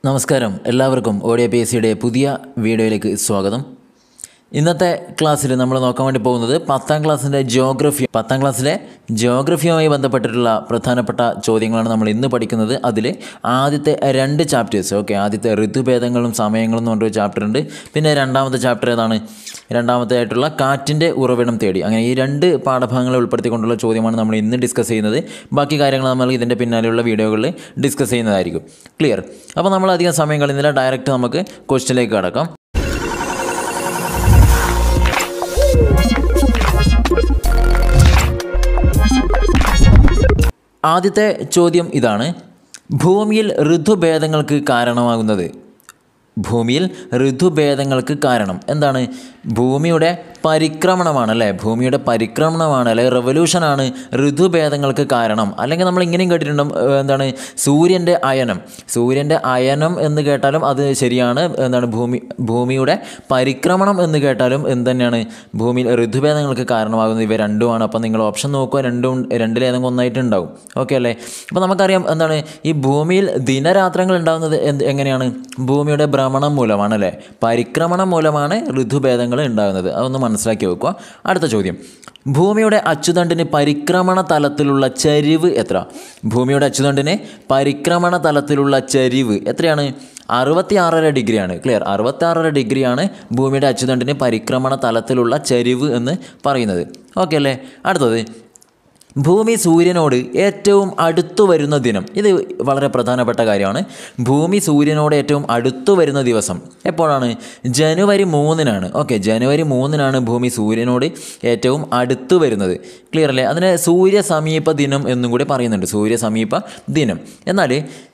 നമസ്കാരം എല്ലാവർക്കും audio P S സിയുടെ പുതിയ വീഡിയോയിലേക്ക് സ്വാഗതം ഇന്നത്തെ ക്ലാസ്സിൽ നമ്മൾ നോക്കാൻ വേണ്ടി പോകുന്നത് പത്താം ക്ലാസ്സിൻ്റെ ജിയോഗ്രഫി പത്താം ക്ലാസ്സിലെ ജിയോഗ്രഫിയുമായി ബന്ധപ്പെട്ടിട്ടുള്ള പ്രധാനപ്പെട്ട ചോദ്യങ്ങളാണ് നമ്മൾ ഇന്ന് പഠിക്കുന്നത് അതിൽ ആദ്യത്തെ രണ്ട് ചാപ്റ്റേഴ്സ് ഓക്കെ ആദ്യത്തെ ഋതുഭേദങ്ങളും സമയങ്ങളും എന്ന് പറഞ്ഞൊരു ചാപ്റ്റർ ഉണ്ട് പിന്നെ രണ്ടാമത്തെ ചാപ്റ്റർ ഏതാണ് രണ്ടാമത്തെ ആയിട്ടുള്ള കാറ്റിൻ്റെ ഉറവിടം തേടി അങ്ങനെ ഈ രണ്ട് പാഠഭാഗങ്ങളെ ഉൾപ്പെടുത്തിക്കൊണ്ടുള്ള ചോദ്യമാണ് നമ്മൾ ഇന്ന് ഡിസ്കസ് ചെയ്യുന്നത് ബാക്കി കാര്യങ്ങൾ നമ്മൾ ഇതിൻ്റെ പിന്നാലെയുള്ള വീഡിയോകളിൽ ഡിസ്കസ് ചെയ്യുന്നതായിരിക്കും ക്ലിയർ അപ്പോൾ നമ്മൾ അധികം സമയം കളയുന്നില്ല ഡയറക്റ്റ് നമുക്ക് ക്വസ്റ്റിലേക്ക് കടക്കാം ആദ്യത്തെ ചോദ്യം ഇതാണ് ഭൂമിയിൽ ഋതുഭേദങ്ങൾക്ക് കാരണമാകുന്നത് ഭൂമിയിൽ ഋതുഭേദങ്ങൾക്ക് കാരണം എന്താണ് ഭൂമിയുടെ പരിക്രമണമാണ് അല്ലേ ഭൂമിയുടെ പരിക്രമണമാണ് അല്ലെ റെവല്യൂഷനാണ് ഋതുഭേദങ്ങൾക്ക് കാരണം അല്ലെങ്കിൽ നമ്മൾ ഇങ്ങനെയും കേട്ടിട്ടുണ്ട് ഏഹ് എന്താണ് സൂര്യൻ്റെ അയനം സൂര്യൻ്റെ അയനം എന്ന് കേട്ടാലും അത് ശരിയാണ് എന്താണ് ഭൂമി ഭൂമിയുടെ പരിക്രമണം എന്ന് കേട്ടാലും എന്ത് തന്നെയാണ് ഭൂമിയിൽ ഋതുഭേദങ്ങൾക്ക് കാരണമാകുന്നത് ഇവ രണ്ടുമാണ് അപ്പോൾ നിങ്ങൾ ഓപ്ഷൻ നോക്കുക രണ്ടും രണ്ടിലേതെങ്കിലും ഒന്നായിട്ടുണ്ടാവും ഓക്കെ അല്ലേ അപ്പോൾ നമുക്കറിയാം എന്താണ് ഈ ഭൂമിയിൽ ദിനരാത്രങ്ങൾ ഉണ്ടാകുന്നത് എന്ത് എങ്ങനെയാണ് ഭൂമിയുടെ ഭ്രമണം മൂലമാണ് അല്ലേ പരിക്രമണം മൂലമാണ് ഋതുഭേദങ്ങൾ ഉണ്ടാകുന്നത് അതൊന്ന് മനസ്സിലാക്കി വെക്കുക അടുത്ത ചോദ്യം ഭൂമിയുടെ അച്ചുതണ്ടിന് പരിക്രമണ തലത്തിലുള്ള ചരിവ് എത്ര ഭൂമിയുടെ അച്ചുതണ്ടിന് പരിക്രമണ തലത്തിലുള്ള ചരിവ് എത്രയാണ് അറുപത്തി ആറര ഡിഗ്രിയാണ് ക്ലിയർ അറുപത്തി ആറര ഡിഗ്രിയാണ് ഭൂമിയുടെ അച്ചുതണ്ടിന് പരിക്രമണ തലത്തിലുള്ള ചരിവ് എന്ന് പറയുന്നത് ഓക്കെ അല്ലേ അടുത്തത് ഭൂമി സൂര്യനോട് ഏറ്റവും അടുത്തു വരുന്ന ദിനം ഇത് വളരെ പ്രധാനപ്പെട്ട കാര്യമാണ് ഭൂമി സൂര്യനോട് ഏറ്റവും അടുത്തു വരുന്ന ദിവസം എപ്പോഴാണ് ജനുവരി മൂന്നിനാണ് ഓക്കെ ജനുവരി മൂന്നിനാണ് ഭൂമി സൂര്യനോട് ഏറ്റവും അടുത്തു വരുന്നത് ക്ലിയർ അല്ലേ അതിനെ സൂര്യ സമീപ ദിനം എന്നും കൂടി പറയുന്നുണ്ട് സൂര്യ സമീപ ദിനം എന്നാൽ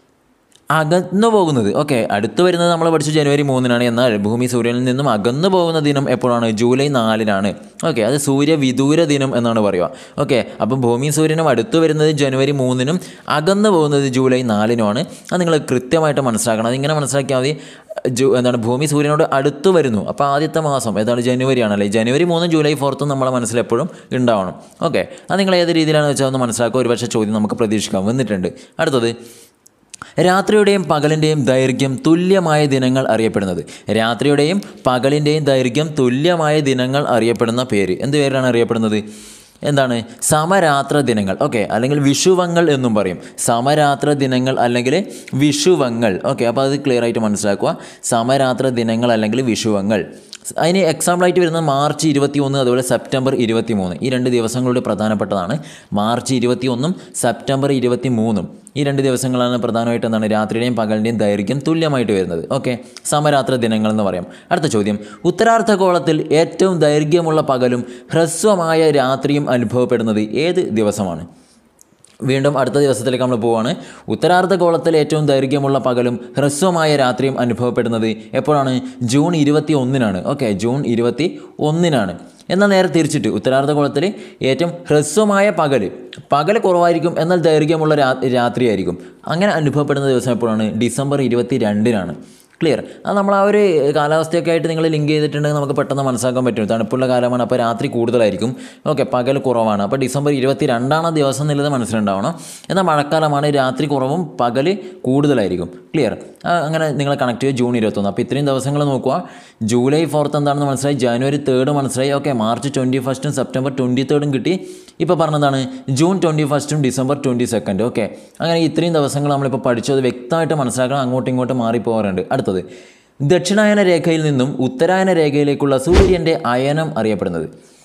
അകന്നു പോകുന്നത് ഓക്കെ അടുത്ത് വരുന്നത് നമ്മൾ പഠിച്ചു ജനുവരി മൂന്നിനാണ് എന്നാൽ ഭൂമി സൂര്യനിൽ നിന്നും അകന്നു പോകുന്ന ദിനം എപ്പോഴാണ് ജൂലൈ നാലിനാണ് ഓക്കെ അത് സൂര്യ വിദൂര ദിനം എന്നാണ് പറയുക ഓക്കെ അപ്പം ഭൂമി സൂര്യനും അടുത്ത് വരുന്നത് ജനുവരി മൂന്നിനും അകന്നു പോകുന്നത് ജൂലൈ നാലിനുമാണ് അത് നിങ്ങൾ കൃത്യമായിട്ട് മനസ്സിലാക്കണം അതിങ്ങനെ മനസ്സിലാക്കിയാൽ മതി ജൂ എന്താണ് ഭൂമി സൂര്യനോട് അടുത്ത് വരുന്നു അപ്പോൾ ആദ്യത്തെ മാസം ഏതാണ് ജനുവരി ആണല്ലേ ജനുവരി മൂന്നും ജൂലൈ ഫോർത്തും നമ്മളെ മനസ്സിൽ എപ്പോഴും ഉണ്ടാവണം ഓക്കെ അത് നിങ്ങൾ ഏത് രീതിയിലാണെന്ന് വെച്ചാൽ ഒന്ന് മനസ്സിലാക്കുക ഒരുപക്ഷെ ചോദ്യം നമുക്ക് പ്രതീക്ഷിക്കാം വന്നിട്ടുണ്ട് അടുത്തത് രാത്രിയുടെയും പകലിൻ്റെയും ദൈർഘ്യം തുല്യമായ ദിനങ്ങൾ അറിയപ്പെടുന്നത് രാത്രിയുടെയും പകലിൻ്റെയും ദൈർഘ്യം തുല്യമായ ദിനങ്ങൾ അറിയപ്പെടുന്ന പേര് എന്ത് പേരാണ് അറിയപ്പെടുന്നത് എന്താണ് സമരാത്ര ദിനങ്ങൾ ഓക്കെ അല്ലെങ്കിൽ വിഷുവങ്ങൾ എന്നും പറയും സമരാത്ര ദിനങ്ങൾ അല്ലെങ്കിൽ വിഷുവങ്ങൾ ഓക്കെ അപ്പോൾ അത് ക്ലിയർ ആയിട്ട് മനസ്സിലാക്കുക സമരാത്ര ദിനങ്ങൾ അല്ലെങ്കിൽ വിഷുവങ്ങൾ അതിന് എക്സാമ്പിളായിട്ട് വരുന്നത് മാർച്ച് ഇരുപത്തി ഒന്ന് അതുപോലെ സെപ്റ്റംബർ ഇരുപത്തി മൂന്ന് ഈ രണ്ട് ദിവസങ്ങളുടെ പ്രധാനപ്പെട്ടതാണ് മാർച്ച് ഇരുപത്തി ഒന്നും സെപ്റ്റംബർ ഇരുപത്തി മൂന്നും ഈ രണ്ട് ദിവസങ്ങളാണ് പ്രധാനമായിട്ട് എന്താണ് രാത്രിയുടെയും പകലിൻ്റെയും ദൈർഘ്യം തുല്യമായിട്ട് വരുന്നത് ഓക്കെ സമരാത്ര ദിനങ്ങൾ എന്ന് പറയാം അടുത്ത ചോദ്യം ഉത്തരാർദ്ധഗോളത്തിൽ ഏറ്റവും ദൈർഘ്യമുള്ള പകലും ഹ്രസ്വമായ രാത്രിയും അനുഭവപ്പെടുന്നത് ഏത് ദിവസമാണ് വീണ്ടും അടുത്ത ദിവസത്തിലേക്ക് നമ്മൾ പോവുകയാണ് ഉത്തരാർദ്ധഗോളത്തിൽ ഏറ്റവും ദൈർഘ്യമുള്ള പകലും ഹ്രസ്വമായ രാത്രിയും അനുഭവപ്പെടുന്നത് എപ്പോഴാണ് ജൂൺ ഇരുപത്തി ഒന്നിനാണ് ഓക്കെ ജൂൺ ഇരുപത്തി ഒന്നിനാണ് എന്നാൽ നേരെ തിരിച്ചിട്ട് ഉത്തരാർദ്ധഗോളത്തിൽ ഏറ്റവും ഹ്രസ്വമായ പകൽ പകൽ കുറവായിരിക്കും എന്നാൽ ദൈർഘ്യമുള്ള രാ രാത്രിയായിരിക്കും അങ്ങനെ അനുഭവപ്പെടുന്ന ദിവസം എപ്പോഴാണ് ഡിസംബർ ഇരുപത്തി രണ്ടിനാണ് ക്ലിയർ അത് നമ്മൾ ആ ഒരു കാലാവസ്ഥയൊക്കെ ആയിട്ട് നിങ്ങൾ ലിങ്ക് ചെയ്തിട്ടുണ്ടെങ്കിൽ നമുക്ക് പെട്ടെന്ന് മനസ്സിലാക്കാൻ പറ്റും തണുപ്പുള്ള കാലമാണ് അപ്പോൾ രാത്രി കൂടുതലായിരിക്കും ഓക്കെ പകൽ കുറവാണ് അപ്പോൾ ഡിസംബർ ഇരുപത്തി രണ്ടാണ് ദിവസം എന്നുള്ളത് മനസ്സിലുണ്ടാവണം എന്നാൽ മഴക്കാലമാണ് രാത്രി കുറവും പകൽ കൂടുതലായിരിക്കും ക്ലിയർ അങ്ങനെ നിങ്ങൾ കണക്ട് ചെയ്യുക ജൂൺ ഇരുപത്തൊന്ന് അപ്പോൾ ഇത്രയും ദിവസങ്ങൾ നോക്കുക ജൂലൈ ഫോർത്ത് എന്താണെന്ന് മനസ്സിലായി ജനുവരി തേർഡ് മനസ്സിലായി ഓക്കെ മാർച്ച് ട്വൻറ്റി ഫസ്റ്റും സെപ്റ്റംബർ ട്വൻറ്റി തേർഡും കിട്ടി ഇപ്പോൾ പറഞ്ഞതാണ് ജൂൺ ട്വൻറ്റി ഫസ്റ്റും ഡിസംബർ ട്വൻറ്റി സെക്കൻഡ് ഓക്കെ അങ്ങനെ ഇത്രയും ദിവസങ്ങൾ നമ്മളിപ്പോൾ പഠിച്ചത് വ്യക്തമായിട്ട് മനസ്സിലാക്കണം അങ്ങോട്ടും ഇങ്ങോട്ടും മാറിപ്പോകാറുണ്ട് അടുത്തത് ദക്ഷിണായന രേഖയിൽ നിന്നും ഉത്തരായന രേഖയിലേക്കുള്ള സൂര്യൻ്റെ അയനം അറിയപ്പെടുന്നത്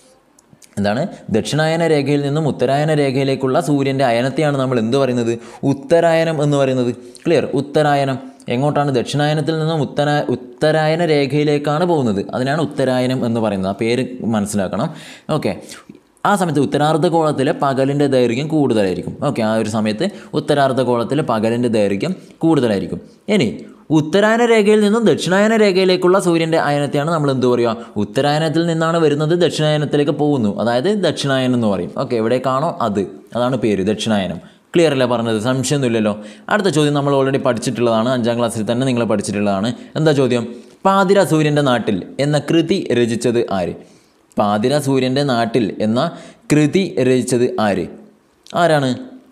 എന്താണ് ദക്ഷിണായന രേഖയിൽ നിന്നും ഉത്തരായന രേഖയിലേക്കുള്ള സൂര്യൻ്റെ അയനത്തെയാണ് നമ്മൾ എന്ത് പറയുന്നത് ഉത്തരായനം എന്ന് പറയുന്നത് ക്ലിയർ ഉത്തരായനം എങ്ങോട്ടാണ് ദക്ഷിണായനത്തിൽ നിന്നും ഉത്തര ഉത്തരായന രേഖയിലേക്കാണ് പോകുന്നത് അതിനാണ് ഉത്തരായനം എന്ന് പറയുന്നത് ആ പേര് മനസ്സിലാക്കണം ഓക്കെ ആ സമയത്ത് ഉത്തരാർദ്ധഗോളത്തിലെ പകലിൻ്റെ ദൈർഘ്യം കൂടുതലായിരിക്കും ഓക്കെ ആ ഒരു സമയത്ത് ഉത്തരാർദ്ധഗോളത്തിലെ പകലിൻ്റെ ദൈർഘ്യം കൂടുതലായിരിക്കും ഇനി ഉത്തരായന രേഖയിൽ നിന്നും ദക്ഷിണായന രേഖയിലേക്കുള്ള സൂര്യൻ്റെ അയനത്തെയാണ് നമ്മൾ എന്ത് പറയുക ഉത്തരായനത്തിൽ നിന്നാണ് വരുന്നത് ദക്ഷിണായനത്തിലേക്ക് പോകുന്നു അതായത് ദക്ഷിണായനം എന്ന് പറയും ഓക്കെ എവിടേക്കാണോ അത് അതാണ് പേര് ദക്ഷിണായനം ക്ലിയർ അല്ലേ പറഞ്ഞത് സംശയമൊന്നുമില്ലല്ലോ അടുത്ത ചോദ്യം നമ്മൾ ഓൾറെഡി പഠിച്ചിട്ടുള്ളതാണ് അഞ്ചാം ക്ലാസ്സിൽ തന്നെ നിങ്ങൾ പഠിച്ചിട്ടുള്ളതാണ് എന്താ ചോദ്യം പാതിര സൂര്യൻ്റെ നാട്ടിൽ എന്ന കൃതി രചിച്ചത് ആര് പാതിര സൂര്യൻ്റെ നാട്ടിൽ എന്ന കൃതി രചിച്ചത് ആര് ആരാണ്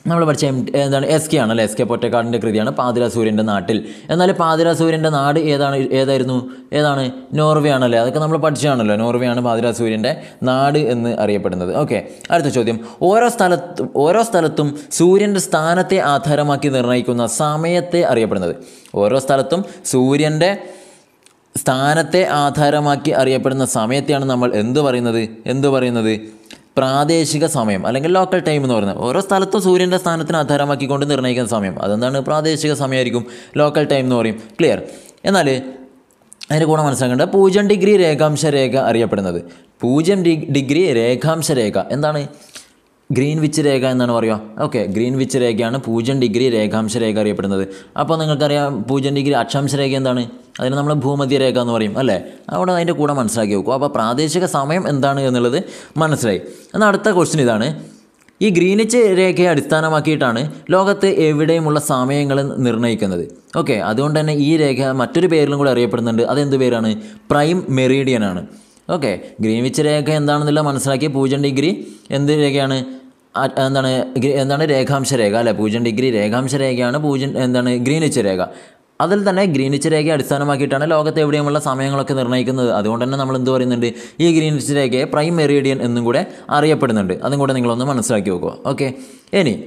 നമ്മൾ പഠിച്ച എം എന്താണ് എസ് കെ ആണല്ലേ എസ് കെ പൊറ്റക്കാടിൻ്റെ കൃതിയാണ് പാതിര സൂര്യൻ്റെ നാട്ടിൽ എന്നാൽ പാതിര സൂര്യൻ്റെ നാട് ഏതാണ് ഏതായിരുന്നു ഏതാണ് നോർവേ ആണല്ലേ അതൊക്കെ നമ്മൾ പഠിച്ചതാണല്ലോ നോർവേ ആണ് പാതിര സൂര്യൻ്റെ നാട് എന്ന് അറിയപ്പെടുന്നത് ഓക്കെ അടുത്ത ചോദ്യം ഓരോ സ്ഥലത്തും ഓരോ സ്ഥലത്തും സൂര്യൻ്റെ സ്ഥാനത്തെ ആധാരമാക്കി നിർണ്ണയിക്കുന്ന സമയത്തെ അറിയപ്പെടുന്നത് ഓരോ സ്ഥലത്തും സൂര്യൻ്റെ സ്ഥാനത്തെ ആധാരമാക്കി അറിയപ്പെടുന്ന സമയത്തെയാണ് നമ്മൾ എന്ത് പറയുന്നത് എന്ത് പറയുന്നത് പ്രാദേശിക സമയം അല്ലെങ്കിൽ ലോക്കൽ ടൈം എന്ന് പറയുന്നത് ഓരോ സ്ഥലത്തും സൂര്യൻ്റെ സ്ഥാനത്തിന് ആധാരമാക്കിക്കൊണ്ട് നിർണ്ണയിക്കുന്ന സമയം അതെന്താണ് പ്രാദേശിക സമയമായിരിക്കും ലോക്കൽ ടൈം എന്ന് പറയും ക്ലിയർ എന്നാൽ അതിൻ്റെ കൂടെ മനസ്സിലാക്കേണ്ടത് പൂജ്യം ഡിഗ്രി രേഖാംശ രേഖ അറിയപ്പെടുന്നത് പൂജ്യം ഡി- ഡിഗ്രി രേഖാംശ രേഖ എന്താണ് ഗ്രീൻ വിച്ച് രേഖ എന്നാണ് പറയുക ഓക്കെ ഗ്രീൻ വിച്ച് രേഖയാണ് പൂജ്യം ഡിഗ്രി രേഖാംശ രേഖ അറിയപ്പെടുന്നത് അപ്പോൾ നിങ്ങൾക്കറിയാം പൂജ്യം ഡിഗ്രി അക്ഷാംശ രേഖ എന്താണ് അതിന് നമ്മൾ ഭൂമധ്യ രേഖ എന്ന് പറയും അല്ലേ അവിടെ അതിൻ്റെ കൂടെ മനസ്സിലാക്കി വെക്കും അപ്പോൾ പ്രാദേശിക സമയം എന്താണ് എന്നുള്ളത് മനസ്സിലായി എന്നാൽ അടുത്ത ക്വസ്റ്റ്യൻ ഇതാണ് ഈ ഗ്രീനിച്ച് രേഖയെ അടിസ്ഥാനമാക്കിയിട്ടാണ് ലോകത്ത് എവിടെയുമുള്ള സമയങ്ങൾ നിർണ്ണയിക്കുന്നത് ഓക്കെ അതുകൊണ്ട് തന്നെ ഈ രേഖ മറ്റൊരു പേരിലും കൂടെ അറിയപ്പെടുന്നുണ്ട് അതെന്ത് പേരാണ് പ്രൈം മെറീഡിയൻ ആണ് ഓക്കെ ഗ്രീൻവിച്ച് രേഖ എന്താണെന്നുള്ള മനസ്സിലാക്കി പൂജ്യം ഡിഗ്രി എന്ത് രേഖയാണ് ആ- എന്താണ് ഗ്രി- എന്താണ് രേഖാംശ രേഖ അല്ലെ പൂജ്യം ഡിഗ്രി രേഖാംശ രേഖയാണ് പൂജ്യം എന്താണ് ഗ്രീനിച്ച് രേഖ അതിൽ തന്നെ ഗ്രീനിച്ച് രേഖയെ അടിസ്ഥാനമാക്കിയിട്ടാണ് ലോകത്ത് എവിടെയുമുള്ള സമയങ്ങളൊക്കെ നിർണ്ണയിക്കുന്നത് അതുകൊണ്ട് തന്നെ നമ്മൾ എന്ത് പറയുന്നുണ്ട് ഈ ഗ്രീനിച്ച് രേഖയെ പ്രൈം മെറീഡിയൻ എന്നും കൂടെ അറിയപ്പെടുന്നുണ്ട് അതും കൂടെ നിങ്ങളൊന്ന് മനസ്സിലാക്കി വെക്കുക ഓക്കെ ഇനി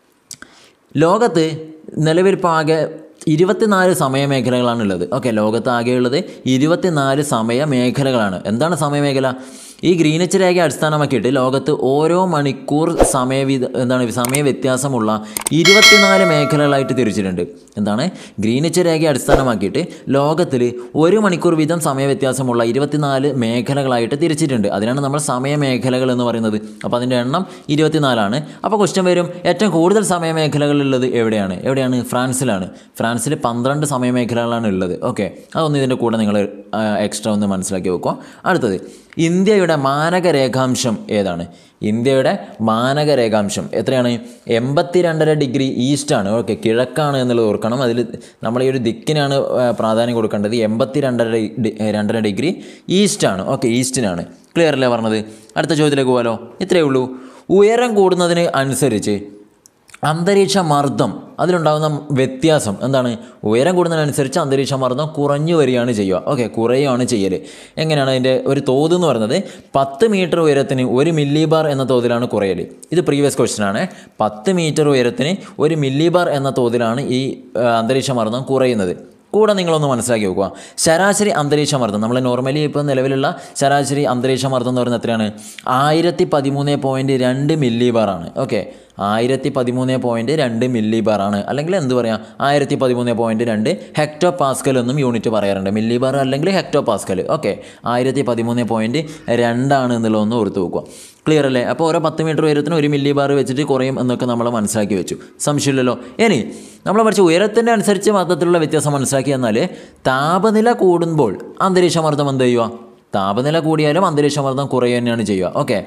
ലോകത്ത് നിലവിൽ ഇപ്പോൾ ആകെ ഇരുപത്തിനാല് സമയമേഖലകളാണ് ഉള്ളത് ഓക്കെ ലോകത്ത് ആകെയുള്ളത് ഇരുപത്തിനാല് സമയ മേഖലകളാണ് എന്താണ് സമയമേഖല ഈ ഗ്രീനിച്ച് രേഖ അടിസ്ഥാനമാക്കിയിട്ട് ലോകത്ത് ഓരോ മണിക്കൂർ സമയവിധ എന്താണ് സമയ വ്യത്യാസമുള്ള ഇരുപത്തിനാല് മേഖലകളായിട്ട് തിരിച്ചിട്ടുണ്ട് എന്താണ് ഗ്രീനിച്ച് രേഖ അടിസ്ഥാനമാക്കിയിട്ട് ലോകത്തിൽ ഒരു മണിക്കൂർ വീതം സമയ വ്യത്യാസമുള്ള ഇരുപത്തിനാല് മേഖലകളായിട്ട് തിരിച്ചിട്ടുണ്ട് അതിനാണ് നമ്മൾ സമയമേഖലകൾ എന്ന് പറയുന്നത് അപ്പോൾ അതിൻ്റെ എണ്ണം ഇരുപത്തിനാലാണ് അപ്പോൾ ക്വസ്റ്റ്യൻ വരും ഏറ്റവും കൂടുതൽ സമയമേഖലകളുള്ളത് എവിടെയാണ് എവിടെയാണ് ഫ്രാൻസിലാണ് ഫ്രാൻസിൽ പന്ത്രണ്ട് സമയമേഖലകളാണ് ഉള്ളത് ഓക്കെ അതൊന്ന് ഇതിൻ്റെ കൂടെ നിങ്ങൾ എക്സ്ട്രാ ഒന്ന് മനസ്സിലാക്കി വെക്കുക അടുത്തത് ഇന്ത്യയുടെ മാനക രേഖാംശം ഏതാണ് ഇന്ത്യയുടെ മാനക രേഖാംശം എത്രയാണ് എൺപത്തി രണ്ടര ഡിഗ്രി ഈസ്റ്റാണ് ഓക്കെ കിഴക്കാണ് എന്നുള്ളത് ഓർക്കണം അതിൽ നമ്മൾ ഈ ഒരു ദിക്കിനാണ് ആ, പ്രാധാന്യം കൊടുക്കേണ്ടത് എൺപത്തി രണ്ടര ഡി- രണ്ടര ഡിഗ്രി ഈസ്റ്റാണ് ഓക്കെ ഈസ്റ്റിനാണ് ക്ലിയർ അല്ലേ പറഞ്ഞത് അടുത്ത ചോദ്യത്തിലേക്ക് പോകാലോ ഇത്രയേ ഉള്ളൂ ഉയരം കൂടുന്നതിന് അനുസരിച്ച് അന്തരീക്ഷ മർദ്ദം അതിലുണ്ടാകുന്ന വ്യത്യാസം എന്താണ് ഉയരം കൂടുന്നതിനനുസരിച്ച് അന്തരീക്ഷ മർദ്ദം കുറഞ്ഞു വരികയാണ് ചെയ്യുക ഓക്കെ കുറയുകയാണ് ചെയ്യൽ എങ്ങനെയാണ് അതിൻ്റെ ഒരു തോത് എന്ന് പറയുന്നത് പത്ത് മീറ്റർ ഉയരത്തിന് ഒരു മില്ലി ബാർ എന്ന തോതിലാണ് കുറയൽ ഇത് പ്രീവിയസ് ക്വസ്റ്റ്യൻ ആണ് പത്ത് മീറ്റർ ഉയരത്തിന് ഒരു മില്ലി ബാർ എന്ന തോതിലാണ് ഈ ആ, അന്തരീക്ഷ മർദ്ദം കുറയുന്നത് കൂടെ നിങ്ങളൊന്ന് മനസ്സിലാക്കി വെക്കുക ശരാശരി അന്തരീക്ഷ മർദ്ദം നമ്മൾ നോർമലി ഇപ്പോൾ നിലവിലുള്ള ശരാശരി അന്തരീക്ഷ മർദ്ദം എന്ന് പറയുന്നത് എത്രയാണ് ആയിരത്തി പതിമൂന്ന് പോയിൻറ്റ് രണ്ട് മില്ലി ബാർ ആണ് ഓക്കെ ആയിരത്തി പതിമൂന്ന് പോയിൻറ്റ് രണ്ട് മില്ലി ബാർ ആണ് അല്ലെങ്കിൽ എന്ത് പറയാം ആയിരത്തി പതിമൂന്ന് പോയിൻറ്റ് രണ്ട് ഹെക്ടോ പാസ്കൽ എന്നും യൂണിറ്റ് പറയാറുണ്ട് മില്ലി ബാർ അല്ലെങ്കിൽ ഹെക്ടോ പാസ്കൽ ഓക്കെ ആയിരത്തി പതിമൂന്ന് പോയിൻറ്റ് രണ്ടാണ് എന്നുള്ളതൊന്ന് ഓർത്ത് വെക്കുക ക്ലിയർ അല്ലേ അപ്പോൾ ഓരോ പത്ത് മീറ്റർ ഉയരത്തിന് ഒരു മില്ലി ബാർ വെച്ചിട്ട് കുറയും എന്നൊക്കെ നമ്മൾ മനസ്സിലാക്കി വെച്ചു സംശയമില്ലല്ലോ ഇനി നമ്മൾ പഠിച്ച ഉയരത്തിൻ്റെ അനുസരിച്ച് മർദ്ദത്തിലുള്ള വ്യത്യാസം മനസ്സിലാക്കി എന്നാൽ താപനില കൂടുമ്പോൾ അന്തരീക്ഷ മർദ്ദം എന്ത് ചെയ്യുക താപനില കൂടിയാലും അന്തരീക്ഷ മർദ്ദം കുറയുക തന്നെയാണ് ചെയ്യുക ഓക്കെ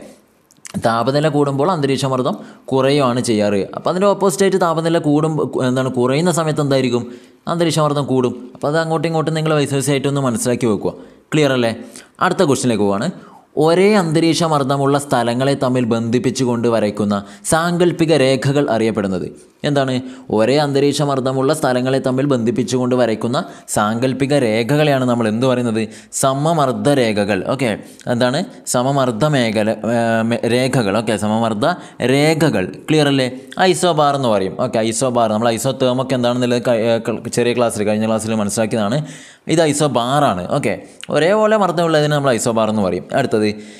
താപനില കൂടുമ്പോൾ അന്തരീക്ഷ മർദ്ദം കുറയുകയാണ് ചെയ്യാറ് അപ്പോൾ അതിൻ്റെ ഓപ്പോസിറ്റായിട്ട് താപനില കൂടുമ്പോൾ എന്താണ് കുറയുന്ന സമയത്ത് എന്തായിരിക്കും അന്തരീക്ഷ മർദ്ദം കൂടും അപ്പോൾ അത് അങ്ങോട്ടും ഇങ്ങോട്ടും നിങ്ങൾ വൈസേഴ്സായിട്ടൊന്ന് മനസ്സിലാക്കി വെക്കുക ക്ലിയർ അല്ലേ അടുത്ത ക്വസ്റ്റിനിലേക്ക് പോവാണ് ഒരേ അന്തരീക്ഷ മർദ്ദമുള്ള സ്ഥലങ്ങളെ തമ്മിൽ ബന്ധിപ്പിച്ചുകൊണ്ട് വരയ്ക്കുന്ന സാങ്കല്പിക രേഖകൾ അറിയപ്പെടുന്നത് എന്താണ് ഒരേ അന്തരീക്ഷ മർദ്ദമുള്ള സ്ഥലങ്ങളെ തമ്മിൽ ബന്ധിപ്പിച്ചുകൊണ്ട് വരയ്ക്കുന്ന സാങ്കല്പിക രേഖകളെയാണ് നമ്മൾ എന്ത് പറയുന്നത് സമമർദ്ദ രേഖകൾ ഓക്കെ എന്താണ് സമമർദ്ദ മേഖല ഏ, മേ- രേഖകൾ ഓക്കെ സമമർദ്ദ രേഖകൾ ക്ലിയർ അല്ലേ ഐസോ ബാർ എന്ന് പറയും ഓക്കെ ഐസോ ബാർ നമ്മൾ ഐസോ തേമൊക്കെ എന്താണെന്നുള്ളത് ക- ഏ, ക- ചെറിയ ക്ലാസ്സിൽ കഴിഞ്ഞ ക്ലാസ്സിൽ മനസ്സിലാക്കിയതാണ് ഇത് ഐസോ ബാറാണ് ഓക്കെ ഒരേപോലെ മർദ്ദമുള്ളതിന് നമ്മൾ ഐസോ ബാർ എന്ന് പറയും അടുത്തത്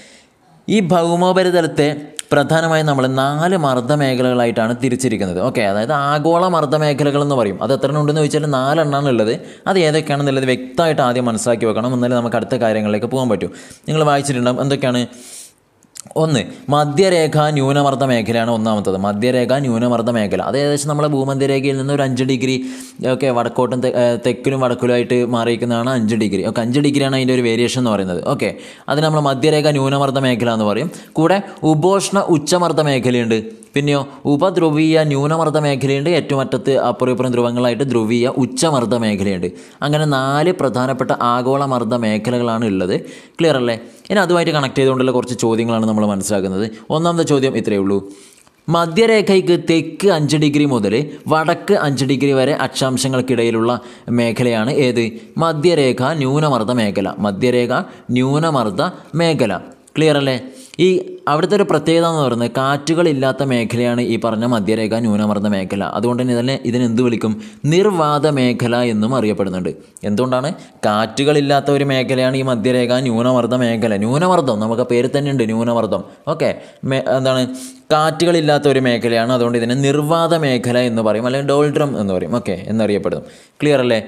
ഈ ഭൗമോപരിതലത്തെ പ്രധാനമായും നമ്മൾ നാല് മർദ്ദ മേഖലകളായിട്ടാണ് തിരിച്ചിരിക്കുന്നത് ഓക്കെ അതായത് ആഗോള മർദ്ദ മേഖലകൾ എന്ന് പറയും അത് എത്ര ഉണ്ടെന്ന് ചോദിച്ചാൽ നാലെണ്ണമാണ് ഉള്ളത് അത് ഏതൊക്കെയാണെന്നുള്ളത് വ്യക്തമായിട്ട് ആദ്യം മനസ്സിലാക്കി വെക്കണം എന്നാലേ നമുക്ക് അടുത്ത കാര്യങ്ങളിലേക്ക് പോകാൻ പറ്റും നിങ്ങൾ വായിച്ചിട്ടുണ്ടാകും എന്തൊക്കെയാണ് ഒന്ന് മധ്യരേഖ ന്യൂനമർദ്ദ മേഖലയാണ് ഒന്നാമത്തത് മധ്യരേഖ ന്യൂനമർദ്ദ മേഖല അത് ഏകദേശം നമ്മളെ ഭൂമധ്യരേഖയിൽ നിന്ന് ഒരു അഞ്ച് ഡിഗ്രി ഒക്കെ വടക്കോട്ടും തെ- ഏ, തെക്കിലും വടക്കിലുമായിട്ട് മാറിയിരിക്കുന്നതാണ് അഞ്ച് ഡിഗ്രി ഓക്കെ അഞ്ച് ഡിഗ്രിയാണ് അതിൻ്റെ ഒരു വേരിയേഷൻ എന്ന് പറയുന്നത് ഓക്കെ അതിന് നമ്മൾ മധ്യരേഖ ന്യൂനമർദ്ദ മേഖല എന്ന് പറയും കൂടെ ഉപോഷ്ണ ഉച്ചമർദ്ദ മേഖലയുണ്ട് പിന്നെയോ ഉപധ്രുവീയ ന്യൂനമർദ്ദ മേഖലയുണ്ട് ഏറ്റവും അറ്റത്ത് അപ്പുറം ഇപ്പുറം ധ്രുവങ്ങളായിട്ട് ധ്രുവീയ ഉച്ചമർദ്ദ മേഖലയുണ്ട് അങ്ങനെ നാല് പ്രധാനപ്പെട്ട ആഗോള മർദ്ദ മേഖലകളാണ് ഉള്ളത് ക്ലിയർ അല്ലേ ഇനി അതുമായിട്ട് കണക്ട് ചെയ്തുകൊണ്ടുള്ള കുറച്ച് ചോദ്യങ്ങളാണ് നമ്മൾ മനസ്സിലാക്കുന്നത് ഒന്നാമത്തെ ചോദ്യം ഇത്രയേ ഉള്ളൂ മധ്യരേഖയ്ക്ക് തെക്ക് അഞ്ച് ഡിഗ്രി മുതൽ വടക്ക് അഞ്ച് ഡിഗ്രി വരെ അക്ഷാംശങ്ങൾക്കിടയിലുള്ള മേഖലയാണ് ഏത് മധ്യരേഖ ന്യൂനമർദ്ദ മേഖല മധ്യരേഖ ന്യൂനമർദ്ദ മേഖല ക്ലിയർ അല്ലേ ഈ അവിടുത്തെ ഒരു പ്രത്യേകത എന്ന് പറയുന്നത് കാറ്റുകളില്ലാത്ത മേഖലയാണ് ഈ പറഞ്ഞ മധ്യരേഖ ന്യൂനമർദ്ദ മേഖല അതുകൊണ്ട് തന്നെ ഇതിനെ ഇതിനെ എന്ത് വിളിക്കും നിർവാത മേഖല എന്നും അറിയപ്പെടുന്നുണ്ട് എന്തുകൊണ്ടാണ് കാറ്റുകളില്ലാത്ത ഒരു മേഖലയാണ് ഈ മധ്യരേഖ ന്യൂനമർദ്ദ മേഖല ന്യൂനമർദ്ദം നമുക്ക് പേര് തന്നെ ഉണ്ട് ന്യൂനമർദ്ദം ഓക്കെ എന്താണ് കാറ്റുകളില്ലാത്ത ഒരു മേഖലയാണ് അതുകൊണ്ട് ഇതിനെ നിർവാത മേഖല എന്ന് പറയും അല്ലെങ്കിൽ ഡോൾഡ്രം എന്ന് പറയും ഓക്കെ എന്നറിയപ്പെടുന്നു ക്ലിയർ അല്ലേ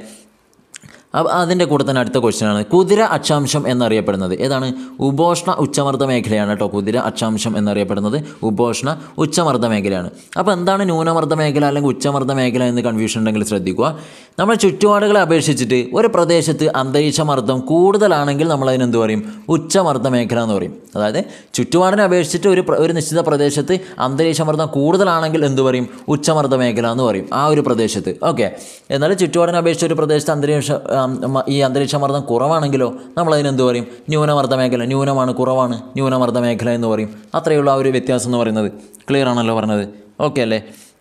അപ്പ അതിൻ്റെ കൂടെ തന്നെ അടുത്ത ക്വസ്റ്റ്യനാണ് കുതിര അക്ഷാംശം എന്നറിയപ്പെടുന്നത് ഏതാണ് ഉപോഷ്ണ ഉച്ചമർദ്ദ മേഖലയാണ് കേട്ടോ കുതിര അക്ഷാംശം എന്നറിയപ്പെടുന്നത് ഉപോഷ്ണ ഉച്ചമർദ്ദ മേഖലയാണ് അപ്പോൾ എന്താണ് ന്യൂനമർദ്ദ മേഖല അല്ലെങ്കിൽ ഉച്ചമർദ്ദ മേഖല എന്ന് കൺഫ്യൂഷൻ ഉണ്ടെങ്കിൽ ശ്രദ്ധിക്കുക നമ്മുടെ ചുറ്റുപാടുകളെ അപേക്ഷിച്ചിട്ട് ഒരു പ്രദേശത്ത് അന്തരീക്ഷ മർദ്ദം കൂടുതലാണെങ്കിൽ നമ്മൾ അതിനെന്ത് പറയും ഉച്ചമർദ്ദ മേഖല എന്ന് പറയും അതായത് ചുറ്റുപാടിനെ അപേക്ഷിച്ചിട്ട് ഒരു പ്ര- ഒരു നിശ്ചിത പ്രദേശത്ത് അന്തരീക്ഷ മർദ്ദം കൂടുതലാണെങ്കിൽ എന്ത് പറയും ഉച്ചമർദ്ദ മേഖല എന്ന് പറയും ആ ഒരു പ്രദേശത്ത് ഓക്കെ എന്നാൽ ചുറ്റുപാടിനെ അപേക്ഷിച്ച് ഒരു പ്രദേശത്ത് അന്തരീക്ഷ ആം, മ- ഈ അന്തരീക്ഷ മർദ്ദം കുറവാണെങ്കിലോ നമ്മൾ അതിനെന്ത് പറയും ന്യൂനമർദ്ദ മേഖല ന്യൂനമാണ് കുറവാണ് ന്യൂനമർദ്ദ മേഖല എന്ന് പറയും അത്രയുള്ള ആ ഒരു വ്യത്യാസം എന്ന് പറയുന്നത് ക്ലിയർ ആണല്ലോ പറഞ്ഞത് ഓക്കെ അല്ലേ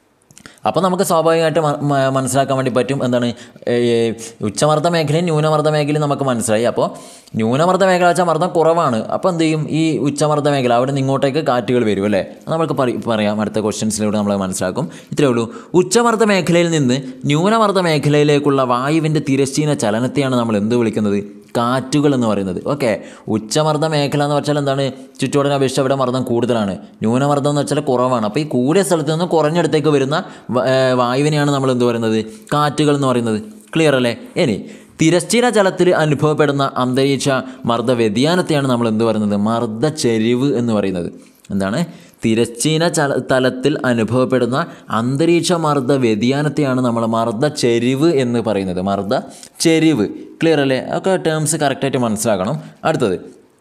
അപ്പോൾ നമുക്ക് സ്വാഭാവികമായിട്ട് മ- മ- മനസ്സിലാക്കാൻ വേണ്ടി പറ്റും എന്താണ് ഏ, ഉച്ചമർദ്ദ മേഖലയും ന്യൂനമർദ്ദ മേഖലയും നമുക്ക് മനസ്സിലായി അപ്പോൾ ന്യൂനമർദ്ദ മേഖല വെച്ചാൽ മർദ്ദം കുറവാണ് അപ്പോൾ എന്ത് ചെയ്യും ഈ ഉച്ചമർദ്ദ മേഖല അവിടെ നിന്ന് ഇങ്ങോട്ടേക്ക് കാറ്റുകൾ വരും അല്ലേ അത് നമുക്ക് പറ- പറയാം അടുത്ത ക്വസ്റ്റ്യൻസിലൂടെ നമ്മൾ മനസ്സിലാക്കും ഇത്രയേ ഉള്ളൂ ഉച്ചമർദ്ദ മേഖലയിൽ നിന്ന് ന്യൂനമർദ്ദ മേഖലയിലേക്കുള്ള വായുവിൻ്റെ തിരശ്ചീന ചലനത്തെയാണ് നമ്മൾ എന്ത് വിളിക്കുന്നത് കാറ്റുകൾ എന്ന് പറയുന്നത് ഓക്കെ ഉച്ചമർദ്ദ മേഖല എന്ന് വെച്ചാൽ എന്താണ് ചുറ്റുപാടിനെ അപേക്ഷിച്ച് അവിടെ മർദ്ദം കൂടുതലാണ് ന്യൂനമർദ്ദം എന്ന് വെച്ചാൽ കുറവാണ് അപ്പോൾ ഈ കൂടിയ സ്ഥലത്ത് നിന്ന് കുറഞ്ഞിടത്തേക്ക് വരുന്ന വ- ഏ, വായുവിനെയാണ് നമ്മൾ എന്ത് പറയുന്നത് കാറ്റുകൾ എന്ന് പറയുന്നത് ക്ലിയർ അല്ലേ ഇനി തിരശ്ചീന ജലത്തിൽ അനുഭവപ്പെടുന്ന അന്തരീക്ഷ മർദ്ദ വ്യതിയാനത്തെയാണ് നമ്മൾ എന്ത് പറയുന്നത് മർദ്ദ ചെരിവ് എന്ന് പറയുന്നത് എന്താണ് തിരശ്ചീന ചല തലത്തിൽ അനുഭവപ്പെടുന്ന അന്തരീക്ഷ മർദ്ദ വ്യതിയാനത്തെയാണ് നമ്മൾ മർദ്ദ ചെരിവ് എന്ന് പറയുന്നത് മർദ്ദ ചെരിവ് ക്ലിയർ അല്ലേ ഒക്കെ ടേംസ് കറക്റ്റായിട്ട് മനസ്സിലാക്കണം അടുത്തത്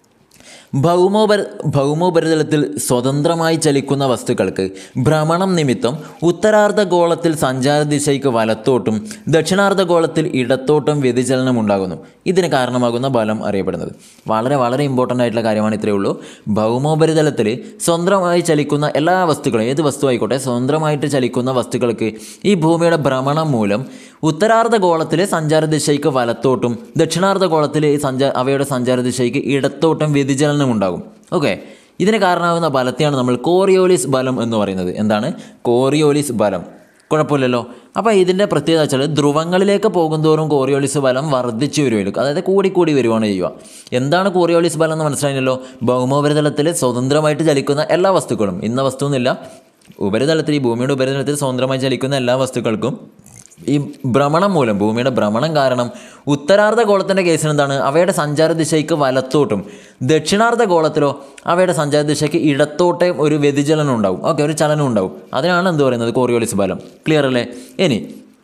ഭൗമോപര ഭൗമോപരിതലത്തിൽ സ്വതന്ത്രമായി ചലിക്കുന്ന വസ്തുക്കൾക്ക് ഭ്രമണം നിമിത്തം ഉത്തരാർദ്ധ ഗോളത്തിൽ സഞ്ചാര ദിശയ്ക്ക് വലത്തോട്ടും ദക്ഷിണാർദ്ധ ഗോളത്തിൽ ഇടത്തോട്ടും വ്യതിചലനം ഉണ്ടാകുന്നു ഇതിന് കാരണമാകുന്ന ബലം അറിയപ്പെടുന്നത് വളരെ വളരെ ഇമ്പോർട്ടൻ്റ് ആയിട്ടുള്ള കാര്യമാണ് ഇത്രയേ ഉള്ളൂ ഭൗമോപരിതലത്തിൽ സ്വതന്ത്രമായി ചലിക്കുന്ന എല്ലാ വസ്തുക്കളും ഏത് വസ്തു ആയിക്കോട്ടെ സ്വതന്ത്രമായിട്ട് ചലിക്കുന്ന വസ്തുക്കൾക്ക് ഈ ഭൂമിയുടെ ഭ്രമണം മൂലം ഉത്തരാർദ്ധ ഗോളത്തിലെ സഞ്ചാര ദിശയ്ക്ക് വലത്തോട്ടും ദക്ഷിണാർദ്ധ ഗോളത്തിലെ ഈ സഞ്ചാ അവയുടെ സഞ്ചാര ദിശയ്ക്ക് ഇടത്തോട്ടും വ്യതിചലനം ഉണ്ടാകും ഓക്കെ ഇതിന് കാരണമാകുന്ന ബലത്തെയാണ് നമ്മൾ കോറിയോലിസ് ബലം എന്ന് പറയുന്നത് എന്താണ് കോറിയോലിസ് ബലം കുഴപ്പമില്ലല്ലോ അപ്പോൾ ഇതിൻ്റെ പ്രത്യേകത വെച്ചാൽ ധ്രുവങ്ങളിലേക്ക് പോകുന്തോറും കോറിയോളിസ് ബലം വർദ്ധിച്ചു വരുമല്ലോ അതായത് കൂടിക്കൂടി വരുവാണ് ചെയ്യുക എന്താണ് കോറിയോളിസ് ബലം എന്ന് മനസ്സിലായില്ലോ ഭൗമോപരിതലത്തിൽ സ്വതന്ത്രമായിട്ട് ചലിക്കുന്ന എല്ലാ വസ്തുക്കളും ഇന്ന വസ്തു എന്നില്ല ഉപരിതലത്തിൽ ഈ ഭൂമിയുടെ ഉപരിതലത്തിൽ സ്വതന്ത്രമായി ചലിക്കുന്ന എല്ലാ വസ്തുക്കൾക്കും ഈ ഭ്രമണം മൂലം ഭൂമിയുടെ ഭ്രമണം കാരണം ഉത്തരാർദ്ധ ഗോളത്തിൻ്റെ കേസിൽ എന്താണ് അവയുടെ സഞ്ചാര ദിശയ്ക്ക് വലത്തോട്ടും ദക്ഷിണാർദ്ധ ഗോളത്തിലോ അവയുടെ സഞ്ചാര ദിശയ്ക്ക് ഇടത്തോട്ടേ ഒരു വ്യതിചലനം ഉണ്ടാവും ഓക്കെ ഒരു ചലനം ഉണ്ടാവും അതിനാണ് എന്ത് പറയുന്നത് കോറിയോളിസ് ബലം ക്ലിയർ അല്ലേ ഇനി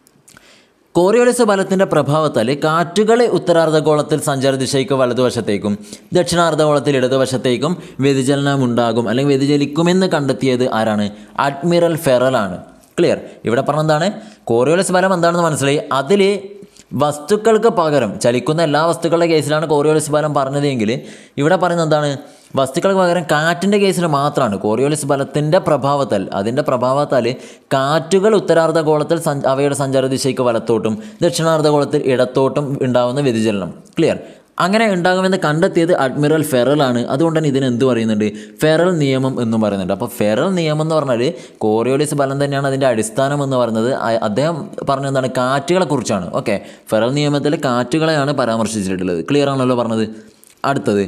കോറിയോളിസ് ബലത്തിൻ്റെ പ്രഭാവത്താൽ കാറ്റുകളെ ഉത്തരാർദ്ധഗോളത്തിൽ സഞ്ചാര ദിശയ്ക്ക് വലതുവശത്തേക്കും ദക്ഷിണാർദ്ധഗോളത്തിൽ ഇടതുവശത്തേക്കും വ്യതിചലനം ഉണ്ടാകും അല്ലെങ്കിൽ വ്യതിചലിക്കുമെന്ന് കണ്ടെത്തിയത് ആരാണ് അഡ്മിറൽ ഫെറലാണ് ക്ലിയർ ഇവിടെ പറഞ്ഞെന്താണ് കോറിയോളിസ് ബലം എന്താണെന്ന് മനസ്സിലായി അതിൽ വസ്തുക്കൾക്ക് പകരം ചലിക്കുന്ന എല്ലാ വസ്തുക്കളുടെ കേസിലാണ് കോറിയോളിസ് ബലം പറഞ്ഞതെങ്കിൽ ഇവിടെ പറയുന്നത് എന്താണ് വസ്തുക്കൾക്ക് പകരം കാറ്റിൻ്റെ കേസിൽ മാത്രമാണ് കോറിയോളിസ് ബലത്തിൻ്റെ പ്രഭാവത്താൽ അതിൻ്റെ പ്രഭാവത്താൽ കാറ്റുകൾ ഉത്തരാർദ്ധ ഗോളത്തിൽ സഞ്ച അവയുടെ സഞ്ചാര ദിശയ്ക്ക് വലത്തോട്ടും ദക്ഷിണാർദ്ധ ഗോളത്തിൽ ഇടത്തോട്ടും ഉണ്ടാകുന്ന വ്യതിചലനം ക്ലിയർ അങ്ങനെ ഉണ്ടാകുമെന്ന് കണ്ടെത്തിയത് അഡ്മിറൽ ഫെറലാണ് അതുകൊണ്ട് തന്നെ ഇതിന് എന്ത് പറയുന്നുണ്ട് ഫെറൽ നിയമം എന്നും പറയുന്നുണ്ട് അപ്പോൾ ഫെറൽ നിയമം എന്ന് പറഞ്ഞാൽ കോറിയോളിസ് ബലം തന്നെയാണ് അതിൻ്റെ അടിസ്ഥാനം എന്ന് പറയുന്നത് അ- അദ്ദേഹം പറഞ്ഞത് എന്താണ് കാറ്റുകളെ കുറിച്ചാണ് ഓക്കെ ഫെറൽ നിയമത്തിൽ കാറ്റുകളെയാണ് പരാമർശിച്ചിട്ടുള്ളത് ക്ലിയർ ആണല്ലോ പറഞ്ഞത് അടുത്തത്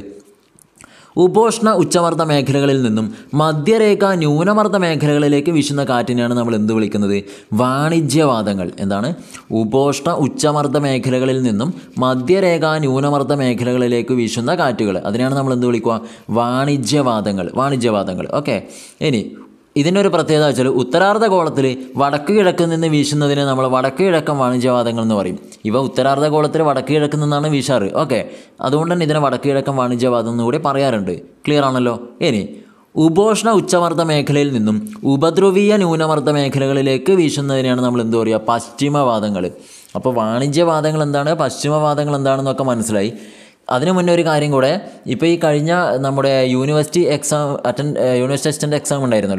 ഉപോഷ്ണ ഉച്ചമർദ്ദ മേഖലകളിൽ നിന്നും മധ്യരേഖ ന്യൂനമർദ്ദ മേഖലകളിലേക്ക് വീശുന്ന കാറ്റിനെയാണ് നമ്മൾ എന്ത് വിളിക്കുന്നത് വാണിജ്യവാദങ്ങൾ എന്താണ് ഉപോഷ്ണ ഉച്ചമർദ്ദ മേഖലകളിൽ നിന്നും മധ്യരേഖ ന്യൂനമർദ്ദ മേഖലകളിലേക്ക് വീശുന്ന കാറ്റുകൾ അതിനെയാണ് നമ്മൾ എന്ത് വിളിക്കുക വാണിജ്യവാദങ്ങൾ വാണിജ്യവാദങ്ങൾ ഓക്കെ ഇനി ഇതിൻ്റെ ഒരു പ്രത്യേകത വെച്ചാൽ ഉത്തരാർദ്ധ ഗോളത്തിൽ വടക്ക് കിഴക്ക് നിന്ന് വീശുന്നതിനെ നമ്മൾ വടക്ക് കിഴക്കൻ വാണിജ്യവാദങ്ങൾ എന്ന് പറയും ഇവ ഉത്തരാർദ്ധ ഗോളത്തിൽ വടക്ക് കിഴക്ക് നിന്നാണ് വീശാറ് ഓക്കെ അതുകൊണ്ട് തന്നെ ഇതിനെ വടക്ക് കിഴക്കൻ വാണിജ്യവാദം എന്ന് കൂടി പറയാറുണ്ട് ക്ലിയർ ആണല്ലോ ഇനി ഉപോഷ്ണ ഉച്ചമർദ്ദ മേഖലയിൽ നിന്നും ഉപദ്രവീയ ന്യൂനമർദ്ദ മേഖലകളിലേക്ക് വീശുന്നതിനെയാണ് നമ്മൾ എന്ത് പറയുക പശ്ചിമവാദങ്ങൾ അപ്പോൾ വാണിജ്യവാദങ്ങൾ എന്താണ് പശ്ചിമവാദങ്ങൾ എന്താണെന്നൊക്കെ മനസ്സിലായി അതിനു മുന്നേ ഒരു കാര്യം കൂടെ ഇപ്പോൾ ഈ കഴിഞ്ഞ നമ്മുടെ university exam attend university assistant exam ഉണ്ടായിരുന്നല്ലോ